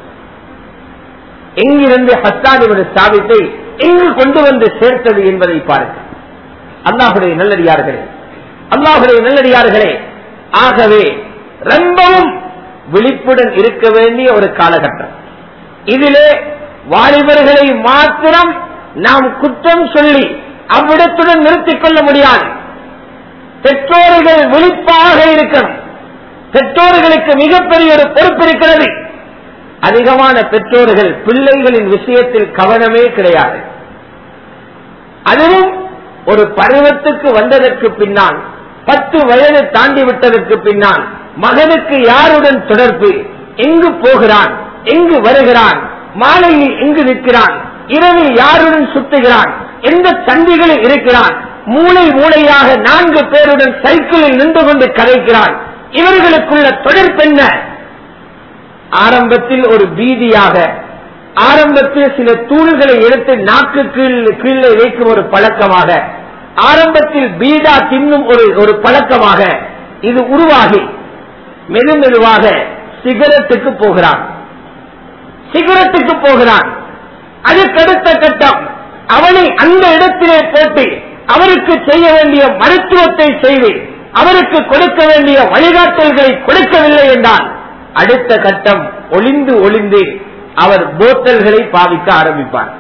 எங்கிருந்து ஹத்தாதிபதி சாபித்தை எங்கு கொண்டு வந்து சேர்த்தது என்பதை பாருங்கள் அல்லாஹுடைய நல்லடியார்களே அல்லாஹுடைய நல்லடியார்களே ஆகவே ரொம்பவும் விழிப்புடன் இருக்க வேண்டிய ஒரு காலகட்டம் இதிலே வாலிபர்களை மாத்திரம் நாம் குற்றம் சொல்லி அவ்விடத்துடன் நிறுத்திக் கொள்ள முடியாது பெற்றோர்கள் விழிப்பாக இருக்கணும் பெற்றோர்களுக்கு மிகப்பெரிய ஒரு பொறுப்பு இருக்கிறது அதிகமான பெற்றோர்கள் பிள்ளைகளின் விஷயத்தில் கவனமே கிடையாது அதுவும் ஒரு பருவத்துக்கு வந்ததற்கு பின்னால் பத்து வயது தாண்டி விட்டதற்கு பின்னால் மகனுக்கு யாருடன் தொடர்பு எங்கு போகிறான் எங்கு வருகிறான் மாலையில் எங்கு நிற்கிறான் இரவில் யாருடன் சுத்துகிறான் எந்த சந்திகளில் இருக்கிறான் மூளை மூளையாக நான்கு பேருடன் சைக்கிளில் நின்று கொண்டு கதைக்கிறான் இவர்களுக்குள்ள தொடர்பென்ன ஆரம்பத்தில் ஒரு பீதியாக ஆரம்பத்தில் சில தூள்களை எடுத்து நாக்கு கீழ் கீழே வைக்கும் ஒரு பழக்கமாக ஆரம்பத்தில் பீடா தின்னும் ஒரு ஒரு பழக்கமாக இது உருவாகி மெது மெதுவாக சிகரெட்டுக்கு போகிறான் சிகரெட்டுக்கு போகிறான் அதுக்கடுத்த கட்டம் அவனை அந்த இடத்திலே போட்டு அவருக்கு செய்ய வேண்டிய மருத்துவத்தை செய்து அவருக்கு கொடுக்க வேண்டிய வழிகாட்டல்களை கொடுக்கவில்லை என்றால் அடுத்த கட்டம் ஒளிந்து ஒளிந்து அவர் போத்தல்களை பாவிக்க ஆரம்பிப்பார்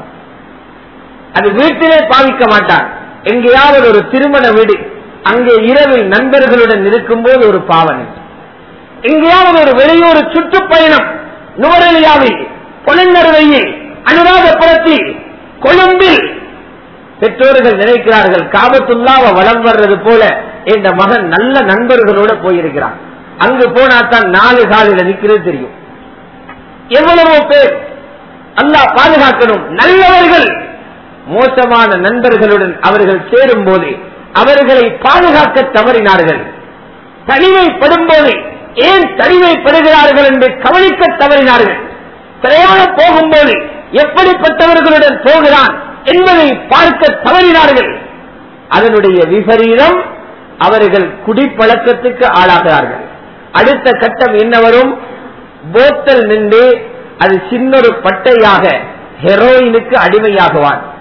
அது வீட்டிலே பாவிக்க மாட்டார் எங்கேயாவது ஒரு திருமண வீடு அங்கே இரவில் நண்பர்களுடன் இருக்கும்போது ஒரு பாவனை எங்கேயாவது ஒரு வெளியூர் சுற்றுப்பயணம் நுவரெலியாவில் பொலன்னறுவையில் அனுராதபுரத்தில் கொழும்பில் பெற்றோர்கள் நினைக்கிறார்கள் காபத்துள்ளாவ வளம் வர்றது போல என்ற மகன் நல்ல நண்பர்களோட போயிருக்கிறான் அங்கு போனா தான் நாலு காலில நிக்கிறது தெரியும் எவ்வளவோ பேர் அல்லாஹ் பாதுகாக்கணும் நல்லவர்கள் மோசமான நண்பர்களுடன் அவர்கள் சேரும் போது அவர்களை பாதுகாக்க தவறினார்கள் தனிமைப்படும் போது ஏன் தனிமைப்படுகிறார்கள் என்று கவனிக்க தவறினார்கள் பிரயாணம் போகும்போது எப்படிப்பட்டவர்களுடன் போகிறான் என்பதை பார்க்க தவறினார்கள் அதனுடைய விபரீதம் அவர்கள் குடிப்பழக்கத்துக்கு ஆளாகிறார்கள் அடுத்த கட்டம் என்ன வரும் போத்தல் நின்று அது சின்னொரு பட்டையாக ஹெரோயினுக்கு அடிமையாகுவான்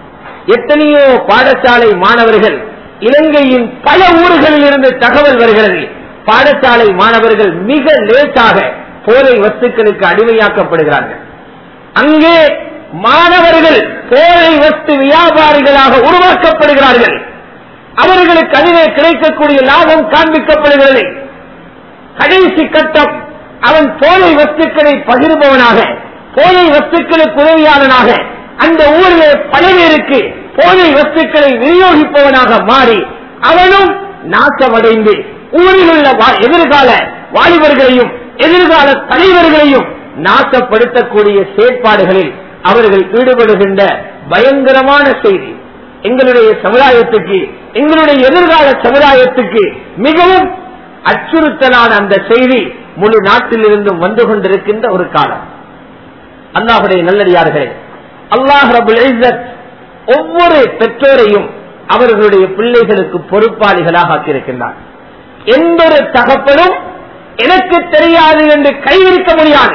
எத்தனையோ பாடசாலை மாணவர்கள் இலங்கையின் பல ஊர்களில் இருந்து தகவல் வருகிறது பாடசாலை மாணவர்கள் மிக லேசாக போதை வஸ்துக்களுக்கு அடிமையாக்கப்படுகிறார்கள் அங்கே மாணவர்கள் போதை வஸ்து வியாபாரிகளாக உருவாக்கப்படுகிறார்கள் அவர்களுக்கு அதிலே கிடைக்கக்கூடிய லாபம் காண்பிக்கப்படுகிறது கடைசி கட்டம் அவன் போதை வஸ்துக்களை பகிர்பவனாக போதை வஸ்துக்களுக்கு உதவியாளனாக அந்த ஊரிலே பல பேருக்கு போதை வஸ்துக்களை விநியோகிப்பவனாக மாறி அவனும் நாசமடைந்து ஊரில் உள்ள வா- எதிர்கால வாலிபர்களையும் எதிர்கால தலைவர்களையும் நாசப்படுத்தக்கூடிய செயற்பாடுகளில் அவர்கள் ஈடுபடுகின்ற பயங்கரமான செய்தி எங்களுடைய சமுதாயத்துக்கு எங்களுடைய எதிர்கால சமுதாயத்துக்கு மிகவும் அச்சுறுத்தலான அந்த செய்தி முழு நாட்டிலிருந்தும் வந்து கொண்டிருக்கின்ற ஒரு காலம் அல்லாஹுடைய நல்லடியார்களே அல்லாஹ் ரபுல் இஸ்ஸத் ஒவ்வொரு பெற்றோரையும் அவர்களுடைய பிள்ளைகளுக்கு பொறுப்பாளிகளாக ஆக்கியிருக்கின்றார் எந்த ஒரு தகப்பனும் எனக்கு தெரியாது என்று கைவிரிக்க முடியாது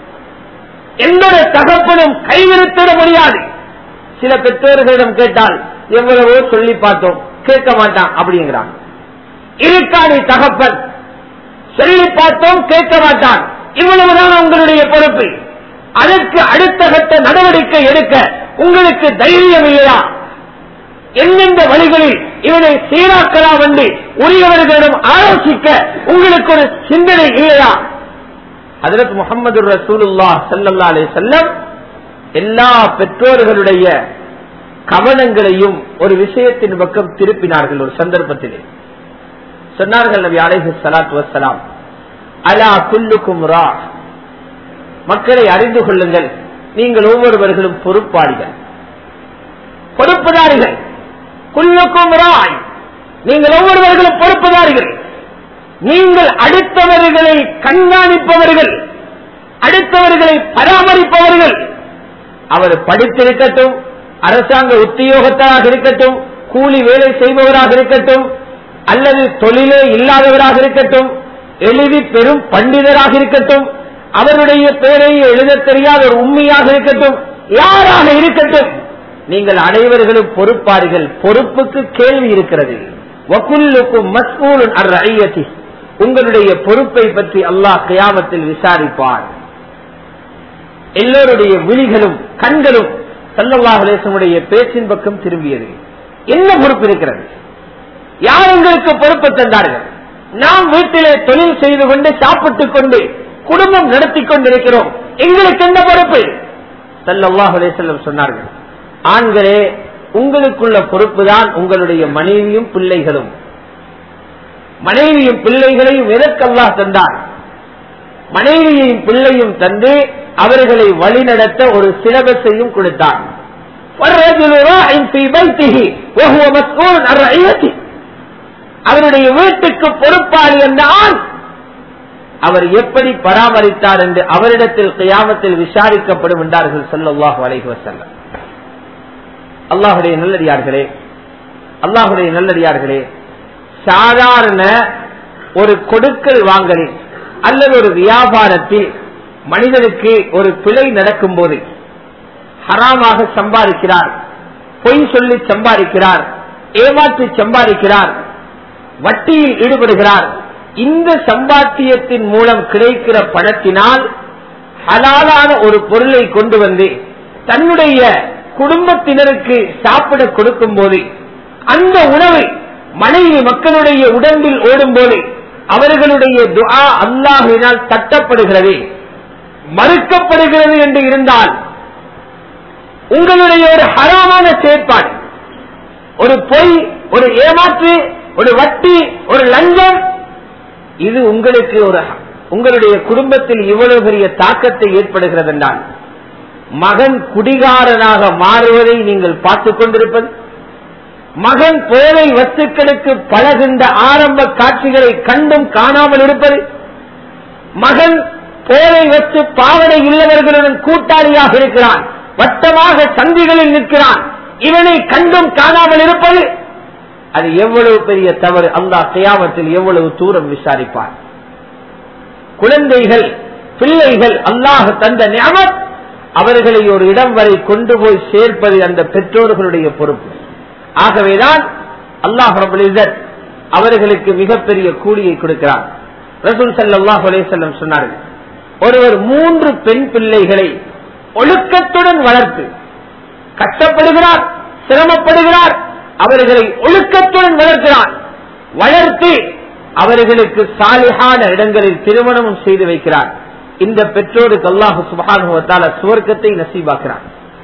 எந்த ஒரு தகப்பனும் கைவிரித்திட முடியாது சில பெற்றோர்களிடம் கேட்டால் எவ்வளவோ சொல்லி பார்த்தோம் கேட்க மாட்டான் அப்படிங்கிறான் இருக்கானி தகப்பன் சொல்லி பார்த்தோம் கேட்க மாட்டான் இவ்வளவுதான் உங்களுடைய பொறுப்பு அதற்கு அடுத்த கட்ட நடவடிக்கை எடுக்க உங்களுக்கு தைரியம் இல்லையா எந்தெந்த வழிகளில் இவனை சீராக்கலாம் என்று உரியவர்களிடம் ஆலோசிக்க உங்களுக்கு ஒரு சிந்தனை இல்லையா அதற்கு முகமது ரசூலுல்லா சல்லல்லா அலைஹி வஸல்லம் எல்லா பெற்றோர்களுடைய கவனங்களையும் ஒரு விஷயத்தின் பக்கம் திருப்பினார்கள் ஒரு சந்தர்ப்பத்திலே சொன்னார்கள் நபி அலைஹி ஸலாத்து வஸ்ஸலாம் அலா குல்லுக்கும் ரா மக்களை அறிந்து கொள்ளுங்கள் நீங்கள் ஒவ்வொருவர்களும் பொறுப்பாளிகள் பொறுப்புதாரிகள் குல்லுக்கும் ராய் நீங்கள் ஒவ்வொருவர்களும் பொறுப்புதாரிகள் நீங்கள் அடுத்தவர்களை கண்காணிப்பவர்கள் அடுத்தவர்களை பராமரிப்பவர்கள் அவர் படித்திருக்கட்டும் அரசாங்க உத்தியோகத்தராக இருக்கட்டும் கூலி வேலை செய்பவராக இருக்கட்டும் அல்லது தொழிலே இல்லாதவராக இருக்கட்டும் எழுதி பெரும் பண்டிதராக இருக்கட்டும் அவருடைய பெயரை எழுத தெரியாத ஒரு உண்மையாக இருக்கட்டும் யாராக இருக்கட்டும் நீங்கள் அனைவர்களும் பொறுப்பார்கள் பொறுப்புக்கு கேள்வி இருக்கிறது வக்குல்லுக்கும் மஸ்மூலன் அர் ஐயத்தி உங்களுடைய பொறுப்பை பற்றி அல்லாஹ் கியாமத்தில் விசாரிப்பார் எல்லோருடைய விழிகளும் கண்களும் சல்லல்லாஹுலேசனுடைய பேச்சின் பக்கம் திரும்பியது என்ன பொறுப்பு இருக்கிறது யார் உங்களுக்கு பொறுப்பு தந்தார்கள் நாம் வீட்டிலே தொழில் செய்து கொண்டு சாப்பிட்டுக் கொண்டு குடும்பம் நடத்தி கொண்டிருக்கிறோம் எங்களுக்கு என்ன பொறுப்பு சல்லல்லாஹுலே செல்லம் சொன்னார்கள் ஆண்களே உங்களுக்குள்ள பொறுப்பு தான் உங்களுடைய மனைவியும் பிள்ளைகளும் மனைவியும் பிள்ளைகளையும் எதற்கல்லாஹ் தந்தார் மனைவியையும் பிள்ளையும் தந்து அவர்களை வழிநடத்த ஒரு சிலபஸையும் கொடுத்தார் والرجل راع في بيته وهو مسؤول عن رعيته அவருடைய வீட்டுக்கு பொறுப்பாளி என்ற ஆண் அவர் எப்படி பராமரித்தார் என்று அவரிடத்தில் கியாமத்தில் விசாரிக்கப்படும் என்றார்கள் சொல்லல்லாஹு அலைஹி வஸல்லம் அல்லாஹுடைய நல்லடியார்களே அல்லாஹுடைய நல்லடியார்களே சாதாரண ஒரு கொடுக்கல் வாங்கலில் அல்லது ஒரு வியாபாரத்தில் மனிதனுக்கு ஒரு பிழை நடக்கும் போது ஹராமாக சம்பாதிக்கிறார் பொய் சொல்லி சம்பாதிக்கிறார் ஏமாற்றி சம்பாதிக்கிறார் வட்டியில் ஈடுபடுகிறார் இந்த சம்பாத்தியத்தின் மூலம் கிடைக்கிற பணத்தினால் ஹலாலான ஒரு பொருளை கொண்டு வந்து தன்னுடைய குடும்பத்தினருக்கு சாப்பிட கொடுக்கும் போது அந்த உணவை மனைவி மக்களுடைய உடம்பில் ஓடும் போது அவர்களுடைய துஆ அல்லாஹினால் தட்டப்படுகிறது மறுக்கப்படுகிறது என்று இருந்தால் உங்களுடைய ஒரு ஹராமான செயற்பாடு ஒரு பொய் ஒரு ஏமாற்று ஒரு வட்டி ஒரு லஞ்சம் இது உங்களுக்கு ஒரு உங்களுடைய குடும்பத்தில் இவ்வளவு பெரிய தாக்கத்தை ஏற்படுகிறது என்றால் மகன் குடிகாரனாக மாறுவதை நீங்கள் பார்த்துக் கொண்டிருப்பது மகன் போதை வஸ்துக்களுக்கு பழகின்ற ஆரம்ப காட்சிகளை கண்டும் காணாமல் இருப்பது மகன் போதை வச்சு பாவனை உள்ளவர்களுடன் கூட்டாளியாக இருக்கிறான் வட்டமாக சந்திகளில் நிற்கிறான் இவனை கண்டும் காணாமல் இருப்பது அது எவ்வளவு பெரிய தவறு அல்லாஹ் கியாமத்தில் எவ்வளவு தூரம் விசாரிப்பார் குழந்தைகள் பிள்ளைகள் அல்லாஹ் தந்த ஞாபகம் அவர்களை ஒரு இடம் வரை கொண்டு போய் சேர்ப்பது அந்த பெற்றோர்களுடைய பொறுப்பு ஆகவேதான் அல்லாஹ் ரபுல் இஸ்ஸத் அவர்களுக்கு மிகப்பெரிய கூலியை கொடுக்கிறார் ரசூல் ஸல்லல்லாஹு அலைஹி வஸல்லம் சொன்னார்கள் ஒருவர் மூன்று பெண் பிள்ளைகளை ஒழுக்கத்துடன் வளர்த்து கஷ்டப்படுகிறார் சிரமப்படுகிறார் அவர்களை ஒழுக்கத்துடன் வளர்க்கிறார் வளர்த்து அவர்களுக்கு சாலிகான இடங்களில் திருமணமும் செய்து வைக்கிறார் இந்த பெற்றோருக்கு அல்லாஹு சுபானுவத்தால சுவர்க்கத்தை நசீபாக்கிறார்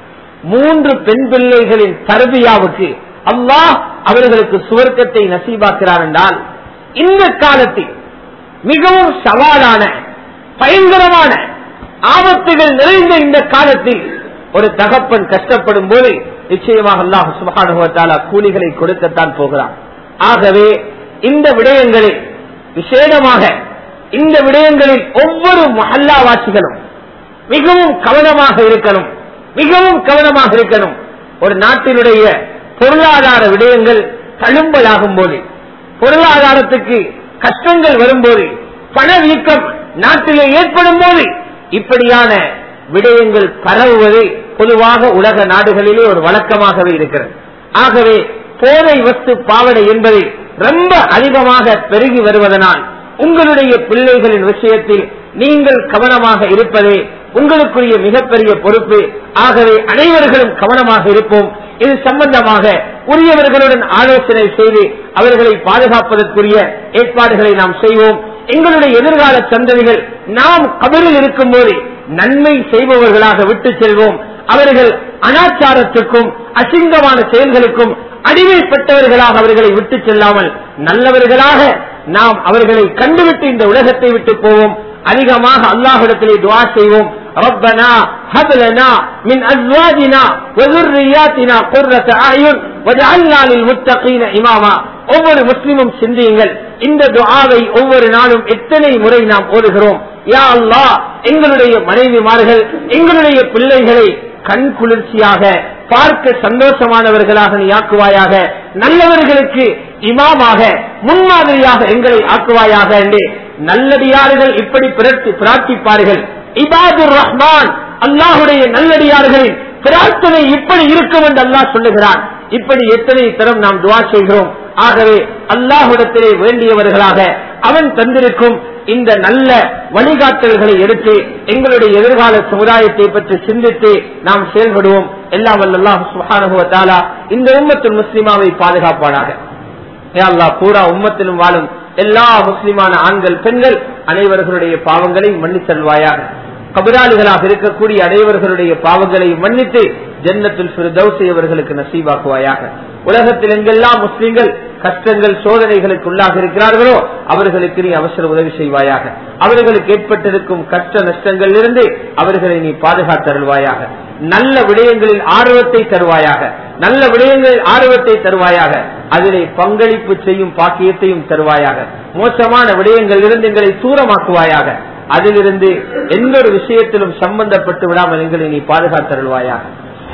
மூன்று பெண் பிள்ளைகளின் தருவியாவுக்கு அல்லாஹ் அவர்களுக்கு சுவர்க்கத்தை நசீபாக்கிறார் என்றால் இந்த காலத்தில் மிகவும் சவாலான பயங்கரமான ஆபத்துகள் நிறைந்த இந்த காலத்தில் ஒரு தகப்பன் கஷ்டப்படும் போது நிச்சயமாக அல்லாஹ் சுபானுவத்தால கூலிகளை கொடுக்கத்தான் போகிறான் ஆகவே இந்த விடயங்களில் விசேடமாக இந்த விடயங்களில் ஒவ்வொரு மஹல்லாவாசிகளும் மிகவும் கவனமாக இருக்கணும் மிகவும் கவனமாக இருக்கணும் ஒரு நாட்டினுடைய பொருளாதார விடயங்கள் தழும்பலாகும் போது பொருளாதாரத்துக்கு கஷ்டங்கள் வரும்போது பணவீக்கம் நாட்டிலே ஏற்படும் போது இப்படியான விடயங்கள் பரவுவது பொதுவாக உலக நாடுகளிலே ஒரு வழக்கமாகவே இருக்கிறது ஆகவே போதை வஸ்து பாவனை என்பது ரொம்ப அதிகமாக பெருகி வருவதனால் உங்களுடைய பிள்ளைகளின் விஷயத்தில் நீங்கள் கவனமாக இருப்பதே உங்களுக்குரிய மிகப்பெரிய பொறுப்பு ஆகவே அனைவர்களும் கவனமாக இருப்போம் இது சம்பந்தமாக உரியவர்களுடன் ஆலோசனை செய்து அவர்களை பாதுகாப்பதற்குரிய ஏற்பாடுகளை நாம் செய்வோம் எங்களுடைய எதிர்கால சந்ததிகள் நாம் கபரில் இருக்கும் போது நன்மை செய்பவர்களாக விட்டு செல்வோம் அவர்கள் அனாச்சாரத்துக்கும் அசிங்கமான செயல்களுக்கும் அடிமைப்பட்டவர்களாக அவர்களை விட்டு செல்லாமல் நல்லவர்களாக நாம் அவர்களை கண்டுவிட்டு இந்த உலகத்தை விட்டு போவோம் அதிகமாக அல்லாஹிடத்திலே துவா செய்வோம் ربنا هب لنا من ازواجنا وذرياتنا قرة اعين واجعلنا للمتقين اماما ஒவ்வொரு முஸ்லிமும் சிந்தியுங்கள் இந்த துஆவை ஒவ்வொரு நாளும் எத்தனை முறை நாம் ஓதுகிறோம் யா அல்லாஹ் எங்களுடைய மனைவிமார்கள் எங்களுடைய பிள்ளைகளை கண் குளிர்ச்சியாக பார்க்க சந்தோஷமானவர்களாக நீ ஆக்குவாயாக நல்லவர்களுக்கு இமாமாக முன்மாதிரியாக எங்களை ஆக்குவாயாக என்று நல்லடியார்கள் இப்படி பிரார்த்திப்பார்கள் இபாதுர் ரஹ்மான் அல்லாஹுடைய நல்லடியார்களின் பிரார்த்தனை இப்படி இருக்கும் என்று அல்லாஹ் சொல்லுகிறான் இப்படி எத்தனை தரம் நாம் துவா செய்கிறோம் ஆகவே அல்லாஹுடத்திலே வேண்டியவர்களாக அவன் தந்திருக்கும் இந்த நல்ல வழிகாட்டல்களை எடுத்து எங்களுடைய எதிர்கால சமுதாயத்தை பற்றி சிந்தித்து நாம் செயல்படுவோம் எல்லாம் வல்லாஹ் சுஹானுவத்தாலா இந்த உம்மத்தில் முஸ்லிமாவை பாதுகாப்பானாக அல்லா பூரா உம்மத்திலும் வாழும் எல்லா முஸ்லிமான ஆண்கள் பெண்கள் அனைவர்களுடைய பாவங்களை மன்னிச்சல்வாயாக கபராளிகளாக இருக்கக்கூடிய அனைவர்களுடைய பாவங்களை மன்னித்து ஜன்னத்தில் பிரதௌசை அவர்களுக்கு நசீவாக்குவாயாக உலகத்தில் எங்கெல்லாம் முஸ்லிம்கள் கஷ்டங்கள் சோதனைகளுக்கு உள்ளாக இருக்கிறார்களோ அவர்களுக்கு நீ அவசர உதவி செய்வாயாக அவர்களுக்கு ஏற்பட்டிருக்கும் கஷ்ட நஷ்டங்களில் இருந்து அவர்களை நீ பாதுகாத்தருள்வாயாக நல்ல விடயங்களில் ஆர்வத்தை தருவாயாக நல்ல விடயங்களில் ஆர்வத்தை தருவாயாக அதிலே பங்களிப்பு செய்யும் பாக்கியத்தையும் தருவாயாக மோசமான விடயங்களில் இருந்து எங்களை தூரமாக்குவாயாக அதிலிருந்து எந்த ஒரு விஷயத்திலும் சம்பந்தப்பட்டு விடாமல் எங்களை நீ பாதுகாத்தருள்வாயாக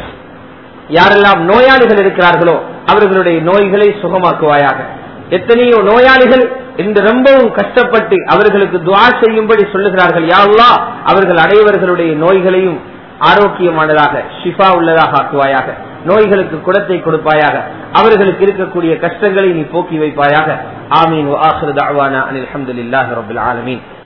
யாரெல்லாம் நோயாளிகள் இருக்கிறார்களோ அவர்களுடைய நோய்களை சுகமாக்குவாயாக எத்தனையோ நோயாளிகள் இன்று ரொம்பவும் கஷ்டப்பட்டு அவர்களுக்கு துவா செய்யும்படி சொல்லுகிறார்கள் யாருலா அவர்கள் அனைவர்களுடைய நோய்களையும் ஆரோக்கியமானதாக ஷிஃபா உள்ளதாக ஆக்குவாயாக நோய்களுக்கு குடத்தை கொடுப்பாயாக அவர்களுக்கு இருக்கக்கூடிய கஷ்டங்களை நீ போக்கி வைப்பாயாக ஆமீன் அனில் அஹமதுல்லாஹி ரபுல் ஆலமீன்